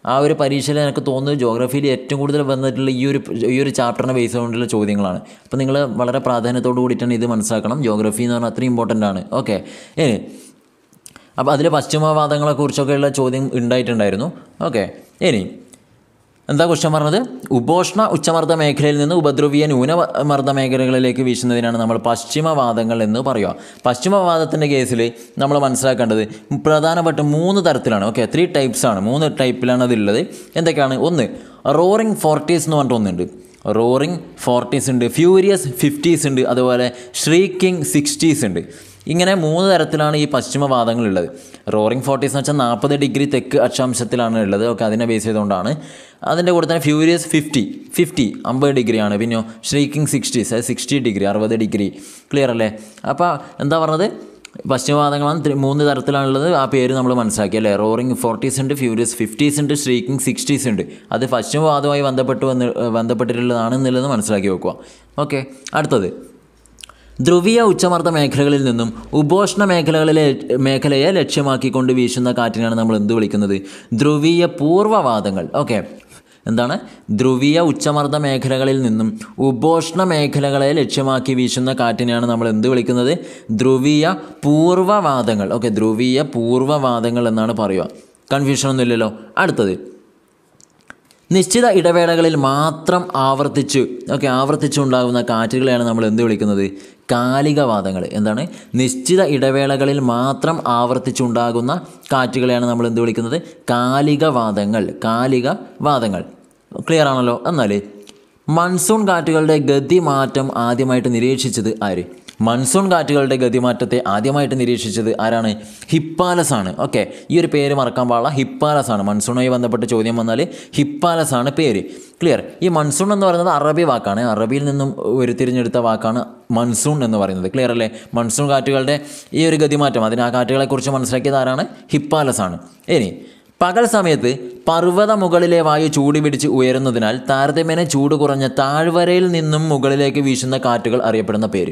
ആ ഒരു പരീക്ഷയിൽ എനിക്ക് തോന്നുന്നത് ജോഗ്രഫിയിൽ ഏറ്റവും കൂടുതൽ വന്നിട്ടുള്ള ഈ ഒരു ഈ ഒരു ചാപ്റ്ററിനെ ബേസ് ചെയ്തുകൊണ്ടുള്ള ചോദ്യങ്ങളാണ് അപ്പോൾ നിങ്ങൾ വളരെ പ്രാധാന്യത്തോട് കൂടിയിട്ടാണ് ഇത് മനസ്സിലാക്കണം ജോഗ്രഫി എന്ന് പറഞ്ഞാൽ അത്രയും ഇമ്പോർട്ടൻ്റ് ആണ് ഓക്കെ ഇനി അപ്പോൾ അതിൽ പശ്ചിമവാദങ്ങളെക്കുറിച്ചൊക്കെയുള്ള ചോദ്യം ഉണ്ടായിട്ടുണ്ടായിരുന്നു ഓക്കെ ഇനി എന്താ ക്വസ്റ്റ്യൻ പറഞ്ഞത് ഉപോഷ്ണ ഉച്ചമർദ്ദ മേഖലയിൽ നിന്ന് ഉപദ്രവീയ ന്യൂനമർദ്ദ മേഖലകളിലേക്ക് വീശുന്നതിനാണ് നമ്മൾ പശ്ചിമവാദങ്ങൾ എന്ന് പറയുക പശ്ചിമവാദത്തിൻ്റെ കേസിൽ നമ്മൾ മനസ്സിലാക്കേണ്ടത് പ്രധാനപ്പെട്ട മൂന്ന് തരത്തിലാണ് ഓക്കെ ത്രീ ടൈപ്സ് ആണ് മൂന്ന് ടൈപ്പിലാണ് അതുള്ളത് എന്തൊക്കെയാണ് ഒന്ന് റോറിംഗ് ഫോർട്ടീസ് എന്ന് പറഞ്ഞിട്ട് ഒന്നുണ്ട് റോറിംഗ് ഫോർട്ടീസ് ഉണ്ട് ഫ്യൂരിയസ് ഫിഫ്റ്റീസ് ഉണ്ട് അതുപോലെ ഷ്രീക്കിംഗ് സിക്സ്റ്റീസ് ഉണ്ട് ഇങ്ങനെ മൂന്ന് തരത്തിലാണ് ഈ പശ്ചിമവാദങ്ങളുള്ളത് റോറിംഗ് ഫോർട്ടീസ് എന്ന് വെച്ചാൽ നാൽപ്പത് ഡിഗ്രി തെക്ക് അക്ഷാംശത്തിലാണ് ഉള്ളത് ഓക്കെ അതിനെ ബേസ് ചെയ്തുകൊണ്ടാണ് അതിൻ്റെ കൂടെ തന്നെ ഫ്യൂരിയസ് ഫിഫ്റ്റി ഫിഫ്റ്റി അമ്പത് ഡിഗ്രിയാണ് പിന്നെയോ ഷ്രീക്കിംഗ് സിക്സ്റ്റീസ് അത് സിക്സ്റ്റി ഡിഗ്രി അറുപത് ഡിഗ്രി ക്ലിയർ അല്ലേ അപ്പോൾ എന്താ പറഞ്ഞത് പശ്ചിമവാദങ്ങളാണ് ത്രി- മൂന്ന് തരത്തിലാണുള്ളത് ആ പേര് നമ്മൾ മനസ്സിലാക്കി അല്ലേ റോറിംഗ് ഫോർട്ടീസ് ഉണ്ട് ഫ്യൂരിയസ് ഫിഫ്റ്റീസ് ഉണ്ട് ഷ്രീക്കിംഗ് സിക്സ്റ്റീസ് ഉണ്ട് അത് പശ്ചിമവാദവുമായി ബന്ധപ്പെട്ട് വന്ന് ബന്ധപ്പെട്ടിട്ടുള്ളതാണ് എന്നുള്ളത് മനസ്സിലാക്കി വെക്കുക ഓക്കെ അടുത്തത് ധ്രുവീയ ഉച്ചമർദ്ദ മേഖലകളിൽ നിന്നും ഉപോഷ്ണ മേഖലകളിലെ മേഖലയെ ലക്ഷ്യമാക്കിക്കൊണ്ട് വീശുന്ന കാറ്റിനാണ് നമ്മൾ എന്ത് വിളിക്കുന്നത് ധ്രുവീയ പൂർവ്വവാദങ്ങൾ ഓക്കെ എന്താണ് ധ്രുവീയ ഉച്ചമർദ്ദ മേഖലകളിൽ നിന്നും ഉപോഷ്ണ മേഖലകളെ ലക്ഷ്യമാക്കി വീശുന്ന കാറ്റിനെയാണ് നമ്മൾ എന്ത് വിളിക്കുന്നത് ധ്രുവീയ പൂർവ്വവാദങ്ങൾ ഓക്കെ ധ്രുവീയ പൂർവ്വവാദങ്ങൾ എന്നാണ് പറയുക കൺഫ്യൂഷൻ ഒന്നുമില്ലല്ലോ അടുത്തത് നിശ്ചിത ഇടവേളകളിൽ മാത്രം ആവർത്തിച്ച് ഓക്കെ ആവർത്തിച്ചുണ്ടാകുന്ന കാറ്റുകളെയാണ് നമ്മൾ എന്ത് വിളിക്കുന്നത് കാലികവാദങ്ങൾ എന്താണ് നിശ്ചിത ഇടവേളകളിൽ മാത്രം ആവർത്തിച്ചുണ്ടാകുന്ന കാറ്റുകളെയാണ് നമ്മൾ എന്ത് വിളിക്കുന്നത് കാലികവാദങ്ങൾ കാലികവാദങ്ങൾ ക്ലിയർ ആണല്ലോ എന്നാൽ മൺസൂൺ കാറ്റുകളുടെ ഗതിമാറ്റം ആദ്യമായിട്ട് നിരീക്ഷിച്ചത് ആര് മൺസൂൺ കാറ്റുകളുടെ ഗതിമാറ്റത്തെ ആദ്യമായിട്ട് നിരീക്ഷിച്ചത് ആരാണ് ഹിപ്പാലസ് ആണ് ഓക്കെ ഈ ഒരു പേര് മറക്കാൻ പാടില്ല ഹിപ്പാലസ് ആണ് മൺസൂണുമായി ബന്ധപ്പെട്ട് ചോദ്യം വന്നാൽ ഹിപ്പാലസ് ആണ് പേര് ക്ലിയർ ഈ മൺസൂൺ എന്ന് പറയുന്നത് അറബി വാക്കാണ് അറബിയിൽ നിന്നും ഉരുത്തിരിഞ്ഞെടുത്ത വാക്കാണ് മൺസൂൺ എന്ന് പറയുന്നത് ക്ലിയർ അല്ലേ മൺസൂൺ കാറ്റുകളുടെ ഈ ഒരു ഗതിമാറ്റം അതിന് ആ കാറ്റുകളെക്കുറിച്ച് മനസ്സിലാക്കിയത് ആരാണ് ഹിപ്പാലസ് ആണ് ഇനി പകൽ സമയത്ത് പർവ്വത മുകളിലെ വായു ചൂട് പിടിച്ച് ഉയരുന്നതിനാൽ താരതമ്യേന ചൂട് കുറഞ്ഞ താഴ്വരയിൽ നിന്നും മുകളിലേക്ക് വീശുന്ന കാറ്റുകൾ അറിയപ്പെടുന്ന പേര്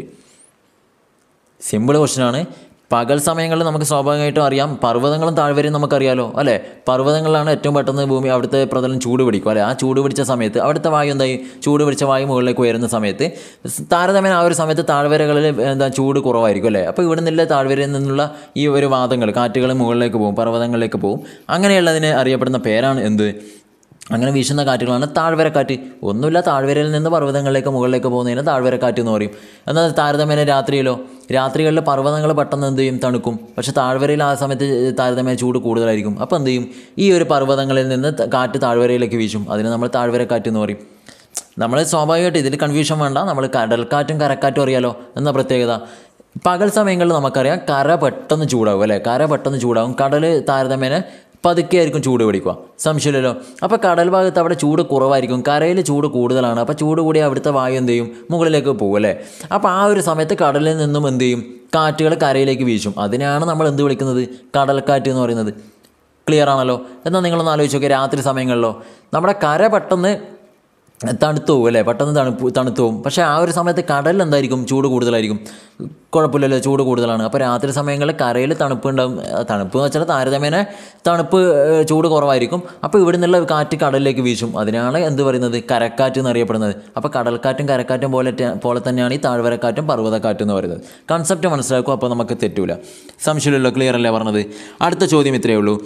സിമ്പിൾ ക്വസ്റ്റ്യനാണ് പകൽ സമയങ്ങളിൽ നമുക്ക് സ്വാഭാവികമായിട്ടും അറിയാം പർവ്വതങ്ങളും താഴ്വരയും നമുക്കറിയാലോ അല്ലേ പർവ്വതങ്ങളിലാണ് ഏറ്റവും പെട്ടെന്ന് ഭൂമി അവിടുത്തെ പ്രതലം ചൂട് പിടിക്കും അല്ലേ ആ ചൂട് പിടിച്ച സമയത്ത് അവിടുത്തെ വായു എന്തായി ചൂട് പിടിച്ച വായു മുകളിലേക്ക് ഉയരുന്ന സമയത്ത് താരതമ്യേന ആ ഒരു സമയത്ത് താഴ്വരകളിൽ എന്താ ചൂട് കുറവായിരിക്കും അല്ലേ അപ്പോൾ ഇവിടെ നിന്നുള്ള താഴ്വരയിൽ നിന്നുള്ള ഈ ഒരു വാദങ്ങൾ കാറ്റുകൾ മുകളിലേക്ക് പോകും പർവ്വതങ്ങളിലേക്ക് പോകും അങ്ങനെയുള്ളതിന് അറിയപ്പെടുന്ന പേരാണ് എന്ത് അങ്ങനെ വീശുന്ന കാറ്റുകളാണ് താഴ്വരക്കാറ്റ് ഒന്നുമില്ല താഴ്വരയിൽ നിന്ന് പർവ്വതങ്ങളിലേക്ക് മുകളിലേക്ക് പോകുന്നതിന് താഴ്വരക്കാറ്റ് എന്ന് പറയും എന്നാൽ താരതമ്യേന രാത്രിയിലോ രാത്രികളിൽ പർവ്വതങ്ങൾ പെട്ടെന്ന് എന്ത് ചെയ്യും തണുക്കും പക്ഷേ താഴ്വരയിൽ ആ സമയത്ത് താരതമ്യേന ചൂട് കൂടുതലായിരിക്കും അപ്പോൾ എന്ത് ചെയ്യും ഈ ഒരു പർവ്വതങ്ങളിൽ നിന്ന് ത- കാറ്റ് താഴ്വരയിലേക്ക് വീശും അതിന് നമ്മൾ താഴ്വരക്കാറ്റ് എന്ന് പറയും നമ്മൾ സ്വാഭാവികമായിട്ട് ഇതിൽ കൺഫ്യൂഷൻ വേണ്ട നമ്മൾ കടൽക്കാറ്റും കരക്കാറ്റും അറിയാലോ എന്ന പ്രത്യേകത പകൽ സമയങ്ങളിൽ നമുക്കറിയാം കര പെട്ടെന്ന് ചൂടാകും അല്ലേ കര പെട്ടെന്ന് ചൂടാകും കടൽ താരതമ്യേന പതുക്കെ ആയിരിക്കും ചൂട് പിടിക്കുക സംശയമില്ലല്ലോ അപ്പോൾ കടൽ ഭാഗത്ത് അവിടെ ചൂട് കുറവായിരിക്കും കരയിൽ ചൂട് കൂടുതലാണ് അപ്പോൾ ചൂട് കൂടി അവിടുത്തെ വായു എന്ത് ചെയ്യും മുകളിലേക്ക് പോകും അല്ലേ അപ്പോൾ ആ ഒരു സമയത്ത് കടലിൽ നിന്നും എന്ത് ചെയ്യും കാറ്റുകൾ കരയിലേക്ക് വീശും അതിനെയാണ് നമ്മൾ എന്ത് വിളിക്കുന്നത് കടൽക്കാറ്റ് എന്ന് പറയുന്നത് ക്ലിയർ ആണല്ലോ എന്നാൽ നിങ്ങളൊന്ന് ആലോചിച്ച് നോക്കിയാൽ രാത്രി സമയങ്ങളിലോ നമ്മുടെ കര പെട്ടെന്ന് തണുത്തു പോകും അല്ലേ പെട്ടെന്ന് തണുപ്പ് തണുത്തു പോകും പക്ഷേ ആ ഒരു സമയത്ത് കടലിൽ എന്തായിരിക്കും ചൂട് കൂടുതലായിരിക്കും കുഴപ്പമില്ലല്ലോ ചൂട് കൂടുതലാണ് അപ്പോൾ രാത്രി സമയങ്ങളിൽ കരയിൽ തണുപ്പ് ഉണ്ടാവും ആ തണുപ്പ് എന്ന് വെച്ചാൽ താരതമ്യേന തണുപ്പ് ഏഹ്, ചൂട് കുറവായിരിക്കും അപ്പോൾ ഇവിടെ നിന്നുള്ള കാറ്റ് കടലിലേക്ക് വീശും അതിനാണ് എന്ത് പറയുന്നത് കരക്കാറ്റ് എന്നറിയപ്പെടുന്നത് അപ്പോൾ കടൽക്കാറ്റും കരക്കാറ്റും പോലെ ത- പോലെ തന്നെയാണ് ഈ താഴ്വരക്കാറ്റും പർവ്വതക്കാറ്റും എന്ന് പറയുന്നത് കൺസെപ്റ്റ് മനസ്സിലാക്കും അപ്പോൾ നമുക്ക് തെറ്റൂല സംശയമില്ലല്ലോ ക്ലിയർ അല്ലേ പറഞ്ഞത് അടുത്ത ചോദ്യം ഇത്രയേ ഉള്ളൂ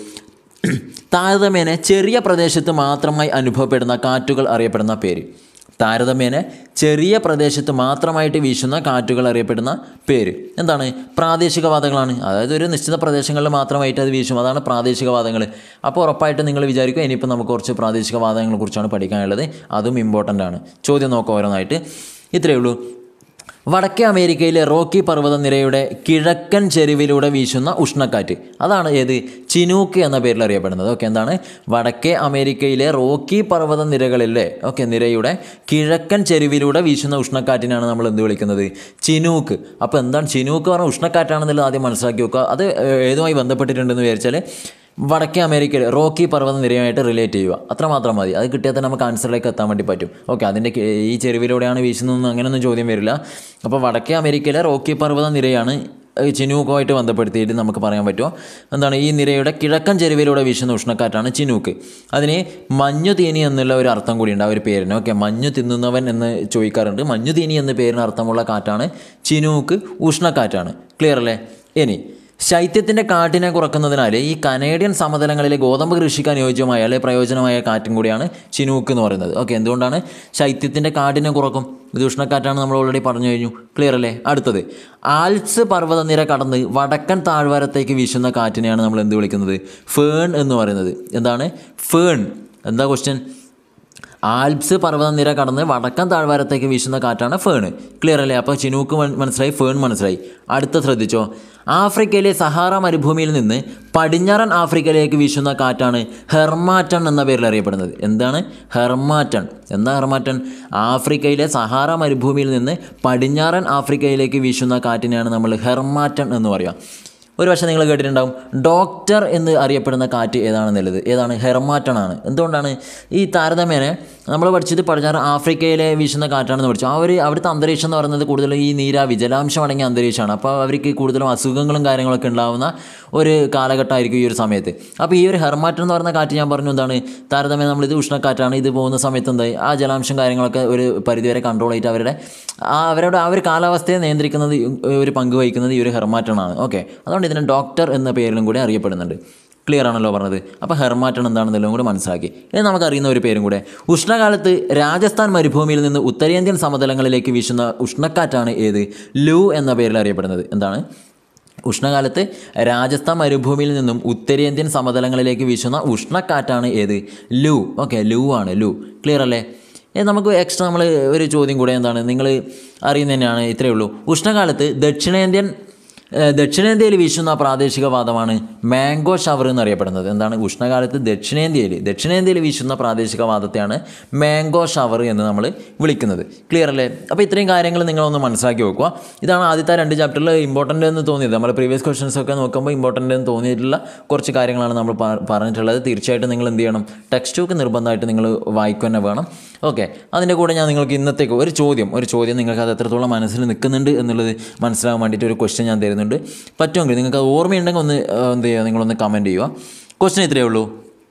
താരതമ്യേന ചെറിയ പ്രദേശത്ത് മാത്രമായി അനുഭവപ്പെടുന്ന കാറ്റുകൾ അറിയപ്പെടുന്ന പേര് താരതമ്യേന ചെറിയ പ്രദേശത്ത് മാത്രമായിട്ട് വീശുന്ന കാറ്റുകൾ അറിയപ്പെടുന്ന പേര് എന്താണ് പ്രാദേശികവാദങ്ങളാണ് അതായത് ഒരു നിശ്ചിത പ്രദേശങ്ങളിൽ മാത്രമായിട്ട് അത് വീശും അതാണ് പ്രാദേശികവാദങ്ങൾ അപ്പോൾ ഉറപ്പായിട്ട് നിങ്ങൾ വിചാരിക്കും ഇനിയിപ്പോൾ നമുക്ക് കുറച്ച് പ്രാദേശികവാദങ്ങളെ കുറിച്ചാണ് പഠിക്കാനുള്ളത് അതും ഇമ്പോർട്ടൻ്റ് ആണ് ചോദ്യം നോക്കാം ഓരോന്നായിട്ട് ഇത്രയേ ഉള്ളൂ വടക്കേ അമേരിക്കയിലെ റോക്കി പർവ്വതനിരയുടെ കിഴക്കൻ ചെരുവിലൂടെ വീശുന്ന ഉഷ്ണക്കാറ്റ് അതാണ് ഏത് ചിനൂക്ക് എന്ന പേരിൽ അറിയപ്പെടുന്നത് ഓക്കെ എന്താണ് വടക്കേ അമേരിക്കയിലെ റോക്കി പർവ്വതനിരകളിലെ ഓക്കെ നിരയുടെ കിഴക്കൻ ചെരുവിലൂടെ വീശുന്ന ഉഷ്ണക്കാറ്റിനാണ് നമ്മൾ എന്ത് വിളിക്കുന്നത് ചിനൂക്ക് അപ്പോൾ എന്താണ് ചിനൂക്ക് പറഞ്ഞാൽ ഉഷ്ണക്കാറ്റാണെന്നുള്ളത് ആദ്യം മനസ്സിലാക്കി വെക്കുക അത് ഏഹ്, ഏതുമായി ബന്ധപ്പെട്ടിട്ടുണ്ടെന്ന് വിചാരിച്ചാൽ വടക്കേ അമേരിക്കയിൽ റോക്കി പർവ്വത നിരയുമായിട്ട് റിലേറ്റ് ചെയ്യുക അത്രമാത്രം മതി അത് കിട്ടിയാൽ തന്നെ നമുക്ക് ആൻസറിലേക്ക് എത്താൻ വേണ്ടി പറ്റും ഓക്കെ അതിൻ്റെ കി- ഈ ചെരുവിലൂടെയാണ് വീശുന്നതെന്ന് അങ്ങനെയൊന്നും ചോദ്യം വരില്ല അപ്പോൾ വടക്കേ അമേരിക്കയിലെ റോക്കി പർവ്വത നിരയാണ് ഏഹ് ചിനൂക്കുമായിട്ട് ബന്ധപ്പെടുത്തിയിട്ട് നമുക്ക് പറയാൻ പറ്റുമോ എന്താണ് ഈ നിരയുടെ കിഴക്കൻ ചെരുവിലൂടെ വീശുന്ന ഉഷ്ണക്കാറ്റാണ് ചിനൂക്ക് അതിന് മഞ്ഞു തീനി എന്നുള്ള ഒരു അർത്ഥം കൂടി ഉണ്ട് ആ ഒരു പേരിന് ഓക്കെ മഞ്ഞു തിന്നുന്നവൻ എന്ന് ചോദിക്കാറുണ്ട് മഞ്ഞു തീനി എന്ന പേരിന് അർത്ഥമുള്ള കാറ്റാണ് ചിനൂക്ക് ഉഷ്ണക്കാറ്റാണ് ക്ലിയർ അല്ലേ ഇനി ശൈത്യത്തിൻ്റെ കാറ്റിനെ കുറക്കുന്നതിനാൽ ഈ കനേഡിയൻ സമതലങ്ങളിലെ ഗോതമ്പ് കൃഷിക്ക് അനുയോജ്യമായ അല്ലെങ്കിൽ പ്രയോജനമായ കാറ്റും കൂടിയാണ് ചിനൂക്ക് എന്ന് പറയുന്നത് ഓക്കെ എന്തുകൊണ്ടാണ് ശൈത്യത്തിൻ്റെ കാറ്റിനെ കുറക്കും ഇത് ഉഷ്ണക്കാറ്റാണ് നമ്മൾ ഓൾറെഡി പറഞ്ഞു കഴിഞ്ഞു ക്ലിയർ അല്ലേ അടുത്തത് ആൽപ്സ് പർവ്വതനിര കടന്ന് വടക്കൻ താഴ്വാരത്തേക്ക് വീശുന്ന കാറ്റിനെയാണ് നമ്മൾ എന്ത് വിളിക്കുന്നത് ഫേൺ എന്ന് പറയുന്നത് എന്താണ് ഫേൺ എന്താ ക്വസ്റ്റ്യൻ ആൽപ്സ് പർവ്വതനിര കടന്ന് വടക്കൻ താഴ്വാരത്തേക്ക് വീശുന്ന കാറ്റാണ് ഫേൺ ക്ലിയർ അല്ലേ അപ്പോൾ ചിനൂക്ക് മൻ- മനസ്സിലായി ഫേൺ മനസ്സിലായി അടുത്ത ശ്രദ്ധിച്ചോ ആഫ്രിക്കയിലെ സഹാറ മരുഭൂമിയിൽ നിന്ന് പടിഞ്ഞാറൻ ആഫ്രിക്കയിലേക്ക് വീശുന്ന കാറ്റാണ് ഹെർമാറ്റൺ എന്ന പേരിൽ അറിയപ്പെടുന്നത് എന്താണ് ഹെർമാറ്റൺ എന്താ ഹെർമാറ്റൺ ആഫ്രിക്കയിലെ സഹാറ മരുഭൂമിയിൽ നിന്ന് പടിഞ്ഞാറൻ ആഫ്രിക്കയിലേക്ക് വീശുന്ന കാറ്റിനെയാണ് നമ്മൾ ഹെർമാറ്റൺ എന്ന് പറയുക ഒരു പക്ഷേ നിങ്ങൾ കേട്ടിട്ടുണ്ടാവും ഡോക്ടർ എന്ന് അറിയപ്പെടുന്ന കാറ്റ് ഏതാണെന്നുള്ളത് ഏതാണ് ഹെർമാറ്റൺ ആണ് എന്തുകൊണ്ടാണ് ഈ താരതമ്യേന നമ്മൾ പഠിച്ചത് പടിഞ്ഞാറ് ആഫ്രിക്കയിലെ വീശുന്ന കാറ്റാണെന്ന് പഠിച്ചു ആ ഒരു അവിടുത്തെ അന്തരീക്ഷം എന്ന് പറയുന്നത് കൂടുതലും ഈ നീരാവി ജലാംശം അടങ്ങിയ അന്തരീക്ഷമാണ് അപ്പോൾ അവർക്ക് കൂടുതലും അസുഖങ്ങളും കാര്യങ്ങളൊക്കെ ഉണ്ടാകുന്ന ഒരു കാലഘട്ടമായിരിക്കും ഈ ഒരു സമയത്ത് അപ്പോൾ ഈ ഒരു ഹെർമാറ്റൺ എന്ന് പറയുന്ന കാറ്റ് ഞാൻ പറഞ്ഞു എന്താണ് താരതമ്യം നമ്മളിത് ഉഷ്ണക്കാറ്റാണ് ഇത് പോകുന്ന സമയത്ത് എന്തായി ആ ജലാംശം കാര്യങ്ങളൊക്കെ ഒരു പരിധിവരെ കൺട്രോൾ ചെയ്തിട്ട് അവരുടെ ആ അവരുടെ ആ ഒരു കാലാവസ്ഥയെ നിയന്ത്രിക്കുന്നത് ഈ ഒരു പങ്ക് വഹിക്കുന്നത് ഈ ഒരു ഹെർമാറ്റണാണ് ഓക്കെ അതുകൊണ്ട് ഇതിനെ ഡോക്ടർ എന്ന പേരിലും കൂടി അറിയപ്പെടുന്നുണ്ട് ക്ലിയർ ആണല്ലോ പറഞ്ഞത് അപ്പോൾ ഹെർമാറ്റൺ എന്താണെന്നെല്ലാം കൂടി മനസ്സിലാക്കി ഇനി നമുക്കറിയുന്ന ഒരു പേരും കൂടെ ഉഷ്ണകാലത്ത് രാജസ്ഥാൻ മരുഭൂമിയിൽ നിന്ന് ഉത്തരേന്ത്യൻ സമതലങ്ങളിലേക്ക് വീശുന്ന ഉഷ്ണക്കാറ്റാണ് ഏത് ലൂ എന്ന പേരിൽ അറിയപ്പെടുന്നത് എന്താണ് ഉഷ്ണകാലത്ത് രാജസ്ഥാൻ മരുഭൂമിയിൽ നിന്നും ഉത്തരേന്ത്യൻ സമതലങ്ങളിലേക്ക് വീശുന്ന ഉഷ്ണക്കാറ്റാണ് ഏത് ലൂ ഓക്കെ ലൂ ആണ് ലൂ ക്ലിയർ അല്ലേ ഏ, നമുക്ക് എക്സ്ട്രാ നമ്മൾ ഒരു ചോദ്യം കൂടെ എന്താണ് നിങ്ങൾ അറിയുന്നത് തന്നെയാണ് ഇത്രയേ ഉള്ളൂ ഉഷ്ണകാലത്ത് ദക്ഷിണേന്ത്യൻ ഏ, ദക്ഷിണേന്ത്യയിൽ വീശുന്ന പ്രാദേശിക വാദമാണ് മാംഗോ ഷവർ എന്നറിയപ്പെടുന്നത് എന്താണ് ഉഷ്ണകാലത്ത് ദക്ഷിണേന്ത്യയിൽ ദക്ഷിണേന്ത്യയിൽ വീശുന്ന പ്രാദേശിക വാദത്തെയാണ് മാംഗോ ഷവർ എന്ന് നമ്മൾ വിളിക്കുന്നത് ക്ലിയർ അല്ലേ അപ്പോൾ ഇത്രയും കാര്യങ്ങൾ നിങ്ങളൊന്ന് മനസ്സിലാക്കി വെക്കുക ഇതാണ് ആദ്യത്തെ രണ്ട് ചാപ്റ്ററിൽ ഇമ്പോർട്ടൻ്റ് എന്ന് തോന്നിയത് നമ്മൾ പ്രീവിയസ് ക്വസ്റ്റൻസ് ഒക്കെ നോക്കുമ്പോൾ ഇമ്പോർട്ടൻ്റ് എന്ന് തോന്നിയിട്ടുള്ള കുറച്ച് കാര്യങ്ങളാണ് നമ്മൾ പ- പറഞ്ഞിട്ടുള്ളത് തീർച്ചയായിട്ടും നിങ്ങൾ എന്ത് ചെയ്യണം ടെക്സ്റ്റ് ബുക്ക് നിർബന്ധമായിട്ട് നിങ്ങൾ വായിക്കുക തന്നെ വേണം ഓക്കെ അതിൻ്റെ കൂടെ ഞാൻ നിങ്ങൾക്ക് ഇന്നത്തേക്ക് ഒരു ചോദ്യം ഒരു ചോദ്യം നിങ്ങൾക്ക് അത് എത്രത്തോളം മനസ്സിൽ നിൽക്കുന്നുണ്ട് എന്നുള്ളത് മനസ്സിലാകാൻ വേണ്ടിയിട്ട് ഒരു ക്വസ്റ്റ്യൻ ഞാൻ തരുന്നുണ്ട് പറ്റുമെങ്കിൽ നിങ്ങൾക്ക് അത് ഓർമ്മയുണ്ടെങ്കിൽ ഒന്ന് ആ, എന്ത് ചെയ്യുക നിങ്ങളൊന്ന് കമൻറ്റ് ചെയ്യുക ക്വസ്റ്റ്യൻ ഇത്രയേ ഉള്ളൂ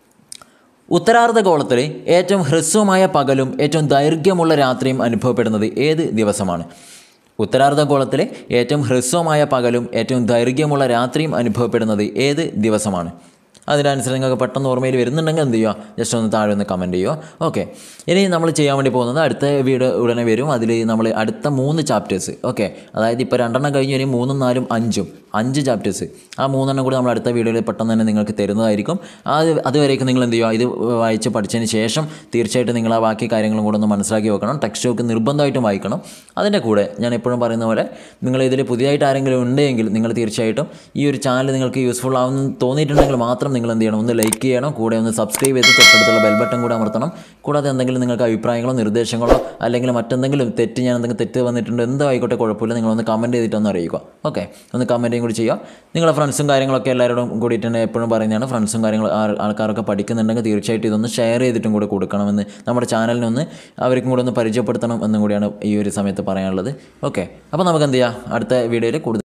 ഉത്തരാർദ്ധഗോളത്തിൽ ഏറ്റവും ഹ്രസ്വമായ പകലും ഏറ്റവും ദൈർഘ്യമുള്ള രാത്രിയും അനുഭവപ്പെടുന്നത് ഏത് ദിവസമാണ് ഉത്തരാർദ്ധഗോളത്തിലെ ഏറ്റവും ഹ്രസ്വമായ പകലും ഏറ്റവും ദൈർഘ്യമുള്ള രാത്രിയും അനുഭവപ്പെടുന്നത് ഏത് ദിവസമാണ് അതിനനുസരിച്ച് നിങ്ങൾക്ക് പെട്ടെന്ന് ഓർമ്മയിൽ വരുന്നുണ്ടെങ്കിൽ എന്ത് ചെയ്യുക ജസ്റ്റ് ഒന്ന് താഴെ ഒന്ന് കമൻറ്റ് ചെയ്യുക ഓക്കെ ഇനി നമ്മൾ ചെയ്യാൻ വേണ്ടി പോകുന്നത് അടുത്ത വീഡിയോ ഉടനെ വരും അതിൽ നമ്മൾ അടുത്ത മൂന്ന് ചാപ്റ്റേഴ്സ് ഓക്കെ അതായത് ഇപ്പോൾ രണ്ടെണ്ണം കഴിഞ്ഞ് ഇനി മൂന്നും നാലും അഞ്ചും അഞ്ച് ചാപ്റ്റേഴ്സ് ആ മൂന്നെണ്ണം കൂടി നമ്മൾ അടുത്ത വീഡിയോയിൽ പെട്ടെന്ന് തന്നെ നിങ്ങൾക്ക് തരുന്നതായിരിക്കും അത് അതുവരേക്കും നിങ്ങൾ എന്ത് ചെയ്യുക ഇത് വായിച്ച് പഠിച്ചതിന് ശേഷം തീർച്ചയായിട്ടും നിങ്ങൾ ആ ബാക്കി കാര്യങ്ങളും കൂടെ ഒന്ന് മനസ്സിലാക്കി വെക്കണം ടെക്സ്റ്റ് ബുക്ക് നിർബന്ധമായിട്ടും വായിക്കണം അതിൻ്റെ കൂടെ ഞാൻ എപ്പോഴും പറയുന്ന പോലെ നിങ്ങൾ ഇതിൽ പുതിയതായിട്ട് ആരെങ്കിലും ഉണ്ടെങ്കിൽ നിങ്ങൾ തീർച്ചയായിട്ടും ഈ ഒരു ചാനൽ നിങ്ങൾക്ക് യൂസ്ഫുൾ ആവുമെന്ന് തോന്നിയിട്ടുണ്ടെങ്കിൽ മാത്രം നിങ്ങൾ എന്ത് ചെയ്യണം ഒന്ന് ലൈക്ക് ചെയ്യണം കൂടെ ഒന്ന് സബ്സ്ക്രൈബ് ചെയ്ത് തൊട്ടടുത്തുള്ള ബെൽ ബട്ടൺ കൂടെ അമർത്തണം കൂടാതെ എന്തെങ്കിലും നിങ്ങൾക്ക് അഭിപ്രായങ്ങളോ നിർദ്ദേശങ്ങളോ അല്ലെങ്കിൽ മറ്റെന്തെങ്കിലും തെറ്റ് ഞാൻ എന്തെങ്കിലും തെറ്റ് വന്നിട്ടുണ്ട് എന്തോ ആയിക്കോട്ടെ കുഴപ്പമില്ല നിങ്ങളൊന്ന് കമൻറ്റ് ചെയ്തിട്ടൊന്ന് അറിയിക്കുക ഓക്കെ ഒന്ന് കമൻറ്റും കൂടി ചെയ്യുക നിങ്ങളുടെ ഫ്രണ്ട്സും കാര്യങ്ങളൊക്കെ എല്ലാവരോടും കൂടിയിട്ട് തന്നെ എപ്പോഴും പറയുന്നതാണ് ഫ്രണ്ട്സും കാര്യങ്ങൾ ആ- ആൾക്കാരൊക്കെ പഠിക്കുന്നുണ്ടെങ്കിൽ തീർച്ചയായിട്ടും ഇതൊന്ന് ഷെയർ ചെയ്തിട്ടും കൂടെ കൊടുക്കണമെന്ന് നമ്മുടെ ചാനലിനൊന്ന് അവർക്കും കൂടെ ഒന്ന് പരിചയപ്പെടുത്തണം എന്നും കൂടിയാണ് ഈ ഒരു സമയത്ത് പറയാനുള്ളത് ഓക്കെ അപ്പോൾ നമുക്ക് എന്ത് ചെയ്യാം അടുത്ത വീഡിയോയിൽ കൂടുതൽ